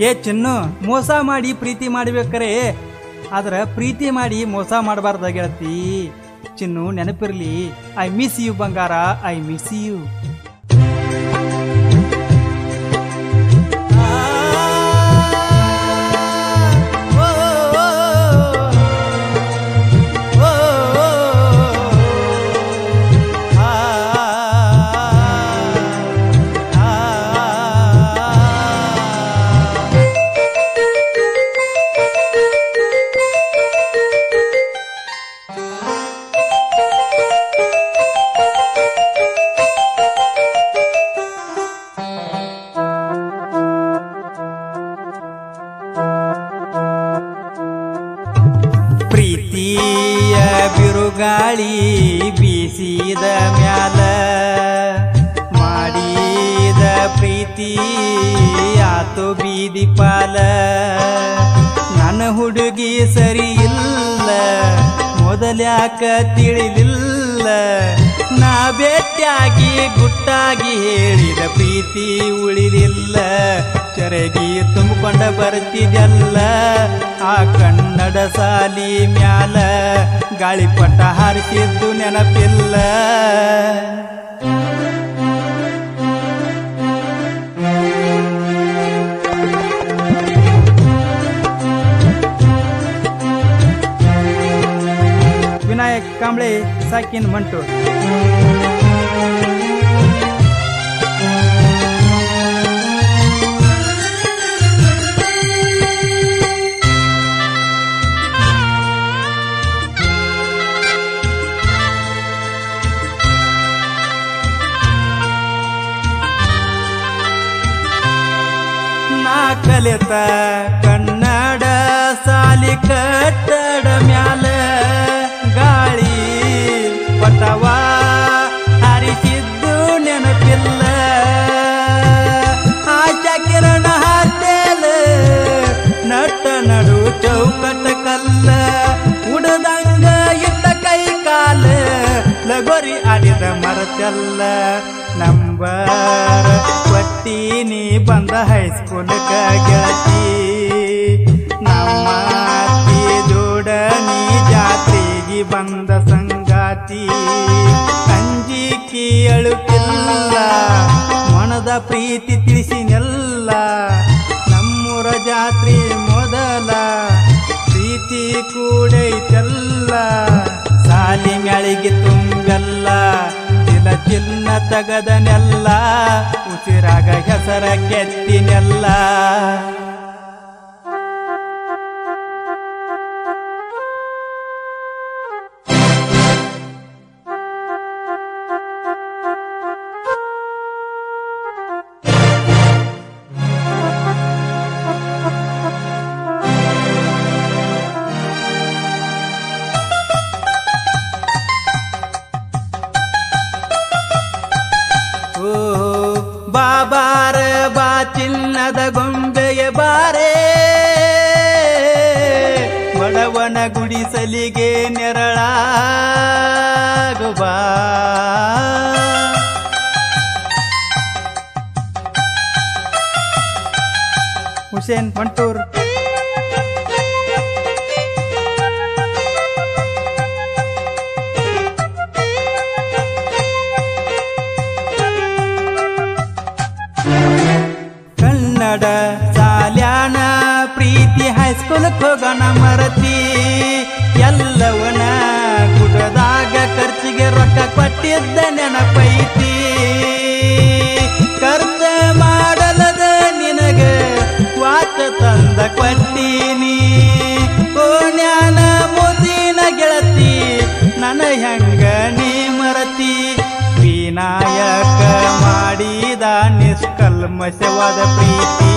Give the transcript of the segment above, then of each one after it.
ಏ ಚಿನ್ನು ಮೋಸ ಮಾಡಿ ಪ್ರೀತಿ ಮಾಡ್ಬೇಕಾರೆ ಆದ್ರ ಪ್ರೀತಿ ಮಾಡಿ ಮೋಸ ಮಾಡಬಾರ್ದ ಗೆಳತಿ ಚಿನ್ನು ನೆನಪಿರ್ಲಿ ಐ ಮಿಸ್ ಯು ಬಂಗಾರ ಐ ಮಿಸ್ ಯು ಪ್ರೀತಿಯ ಬಿರುಗಾಳಿ ಬೀಸಿದ ಮ್ಯಾಲ ಮಾಡಿದ ಪ್ರೀತಿ ಆತು ಬೀದಿ ಪಾಲ ನನ್ನ ಹುಡುಗಿ ಸರಿ ಇಲ್ಲ ಮೊದಲ್ಯಾಕ ತಿಳಿಲಿಲ್ಲ ನಾ ಭೇಟಿಯಾಗಿ ಗುಟ್ಟಾಗಿ ಹೇಳಿದ ಪ್ರೀತಿ ಉಳಿಲಿಲ್ಲ ಚರಗಿ ತುಂಬಿಕೊಂಡ ಬರ್ತಿದ್ಯಲ್ಲ ಆ ಕನ್ನಡ ಸಾಲಿ ಮ್ಯಾಲ ಗಾಳಿಪಟ ಹಾರಿಸಿದ್ದು ನೆನಪಿಲ್ಲ ವಿನಾಯಕ್ ಕಾಂಬ್ಳೆ ಸಾಕಿನ್ ಮಂಟು ನಾ ಕಲಿತ ಕನ್ನಡ ಸಾಲಿ ಕಟ್ಟಡ ಮ್ಯಾಲ ಗಾಳಿ ಪಟವ ಹಾರಿಸಿದ್ದು ನೆನಪಿಲ್ಲ ಆಶಾ ಕಿರಣ ಹಾಟೇಲ ನಟ ನಡು ಚೌಕಟ ಕಲ್ಲ ಉಡದಂಗ ಇಟ್ಟ ಕೈ ಕಾಲ ಲಗೋರಿ ಆಡಿದ ಮರಚಲ್ಲ ನಂಬರ್ ಕೊಟ್ಟೀನಿ ಬಂದ ಹೈಸ್ಕೂಲ್ ಗೆಳತಿ ನಮ್ಮ ಅತ್ತಿ ಜೋಡ ನೀ ಜಾತ್ರೆಗೆ ಬಂದ ಸಂಗಾತಿ ಅಂಜಿಕಿ ಅಳುಕಿಲ್ಲ ಮನದ ಪ್ರೀತಿ ತಿಳಿಸಿನೆಲ್ಲ ನಮ್ಮೂರ ಜಾತ್ರೆ ಮೊದಲ ಪ್ರೀತಿ ಕೂಡೈತಲ್ಲ ಸಾಲಿ ಮ್ಯಾಳಿಗೆ ತುಂಬೆಲ್ಲ ಚಿಲ ಚಿನ್ನ ತಗದನೆಲ್ಲ ಉಸಿರಾಗ ಹೆಸರ ಕೆತ್ತಿನೆಲ್ಲ ಓ ಬಾಬಾರ ಬಾ ಚಿನ್ನದ ಗೊಂಬೆಯ ಬಾರೆ ಬಡವನ ಗುಡಿಸಲಿಗೆ ನೆರಳಾಗು ಬಾ ಹುಸೇನ್ ಮಂಟೂರ್ ಕನ್ನಡ ಸಾಲ್ಯಾನ ಪ್ರೀತಿ ಹೈಸ್ಕೂಲ್ ಹೋಗೋಣ ಮರತಿ ಎಲ್ಲವನ ಗುಡದಾಗ ಖರ್ಚಿಗೆ ರೊಕ್ಕ ಕೊಟ್ಟಿದ್ದ ನೆನಪೈತಿ ಖರ್ಚ ಮಾಡಲದ ನಿನಗ ವಾಚ ತಂದ ಕೊಟ್ಟೀನಿ ಕೋಣ್ಯಾನ ಮುದಿನ ಗೆಳತಿ ನನ್ನ ಹೆಂಗ ನೀ ಮರತಿ ವಿನಾಯಕ ಮಾಡಿದ ನಿಷ್ಕಲ್ಮಶವಾದ ಪ್ರೀತಿ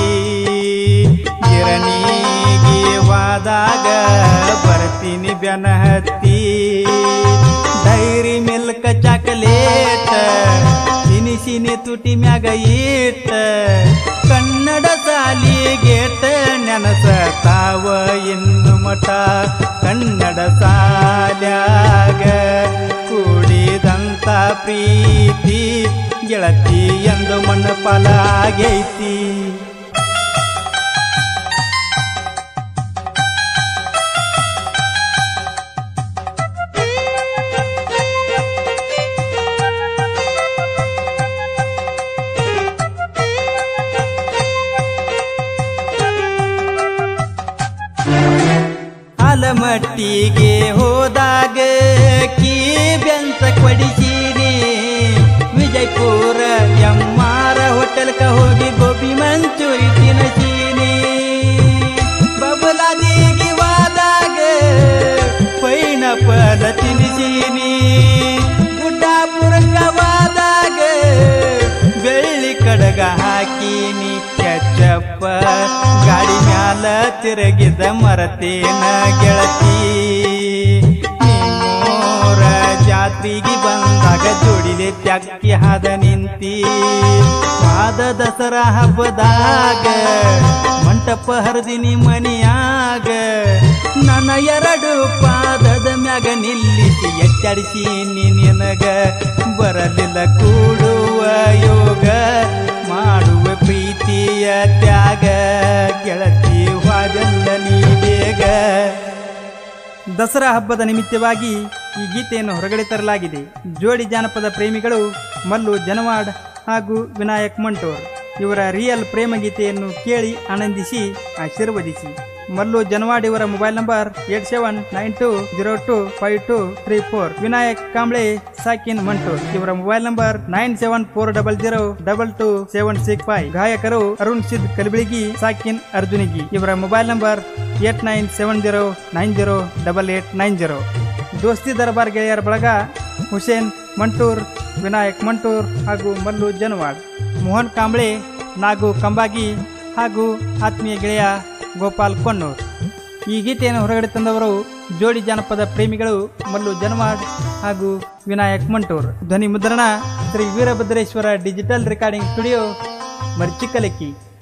ಗಿರಣಿಗೆ ವಾದಾಗ ಬರ್ತೀನಿ ಬೆನ ಹತ್ತಿ ಡೈರಿ ಮಿಲ್ಕ್ ಚಾಕಲೇಟ್ ತಿನಿಸಿನಿ ತುಟಿ ಮ್ಯಾಗ ಈಟ ಕನ್ನಡ ಸಾಲಿ ಗೇಟ ನೆನಸ ತಾವ ಇನ್ನು ಮಠ ಕನ್ನಡ ಸಾಲ್ಯಾಗ ಕೂಡಿದಂತ ಪ್ರೀತಿ ಗೆಳತಿ ಎಂದು ಮಣ್ಣು ಫಲ ಆಗೈತಿ ಆಲಮಟ್ಟಿಗೆ ಹೋದಾಗ ಕೀ ಬೆಂತ ಕೊಡಿಸೀನಿ ವಿಜಯಪುರ ಎಮ್ಮಾರ ಹೋಟೆಲ್ಕ ಹೋಗಿ ಗೋಬಿ ಮಂಚೂರಿ ತಿನ್ನಸೀನಿ ಬಬಲಾದಿಗೆ ವಾದಾಗ ಪೈನಪಲ ತಿನ್ನಿಸೀನಿ ಗುಡ್ಡಾಪುರಕ್ಕ ವಾದಾಗ ಬೆಳ್ಳಿ ಕಡಗ ಹಾಕೀನಿ ಕೆಚ್ಚಪ್ಪ ಗಾಡಿ ಮ್ಯಾಲ ತಿರುಗಿದ ಮರತೇನ ಗೆಳತಿ ನಿಮ್ಮೋರ ಜಾತ್ರೆಗೆ ಬಂದಾಗ ಜೋಡಿಲೆ ತ್ಯಾಕ್ಕಿ ಹಾದ ನಿಂತಿ ಮಾದ ದಸರಾ ಹಬ್ಬದಾಗ ಮಂಟಪ ಹರಿದಿನಿ ಮನಿಯಾಗ ನನ್ನ ಎರಡು ಪಾದದ ಮ್ಯಾಗ ನಿಲ್ಲಿಸಿ ಎಚ್ಚಾಡಿಸಿ ನಿನಗ ಬರಲಿಲ್ಲ ಕೂಡುವ ಯೋಗ ಮಾಡುವ ಪ್ರೀತಿಯ ತ್ಯಾಗ ಗೆಳತಿ ವಾದಲ್ಲ ನೀ ಬೇಗ ದಸರಾ ಹಬ್ಬದ ನಿಮಿತ್ತವಾಗಿ ಈ ಗೀತೆಯನ್ನು ಹೊರಗಡೆ ತರಲಾಗಿದೆ ಜೋಡಿ ಜಾನಪದ ಪ್ರೇಮಿಗಳು ಮಲ್ಲು ಜನವಾಡ್ ಹಾಗೂ ವಿನಾಯಕ್ ಮಂಟೋರ್ ಇವರ ರಿಯಲ್ ಪ್ರೇಮ ಗೀತೆಯನ್ನು ಕೇಳಿ ಆನಂದಿಸಿ ಆಶೀರ್ವದಿಸಿ ಮಲ್ಲು ಜನವಾಡ್ ಇವರ mobile number eight seven nine two zero two five two three four Vinayak Kamble ಸಾಕಿನ್ ಮಂಟೂರ್ ಇವರ mobile number nine seven four double zero double two seven six five ಗಾಯಕರು ಅರುಣ್ ಸಿದ್ ಕಲಬಳಿಗಿ ಸಾಕಿನ್ ಅರ್ಜುನಿಗಿ ಇವರ mobile number eight nine seven zero nine zero double eight nine zero ದೋಸ್ತಿ ದರ್ಬಾರ್ ಗೆಳೆಯರ ಬಳಗ ಹುಸೇನ್ ಮಂಟೂರ್ ವಿನಾಯಕ್ ಮಂಟೂರ್ ಹಾಗೂ ಮಲ್ಲು ಜನವಾಡ್ ಮೋಹನ್ ಕಾಂಬ್ಳೆ ನಾಗು ಕಂಬಾಗಿ ಹಾಗೂ ಆತ್ಮೀಯ ಗೆಳೆಯ ಗೋಪಾಲ್ ಕೊನ್ನೂರ್ ಈ ಗೀತೆಯನ್ನು ಹೊರಗಡೆ ತಂದವರು ಜೋಡಿ ಜಾನಪದ ಪ್ರೇಮಿಗಳು ಮಲ್ಲು ಜನವಾಡ್ ಹಾಗೂ ವಿನಾಯಕ್ ಮಂಟೂರ್ ಧ್ವನಿ ಮುದ್ರಣ Shri Veerabhadreshwara digital recording studio ಮರ್ಚಿಕಲಕ್ಕಿ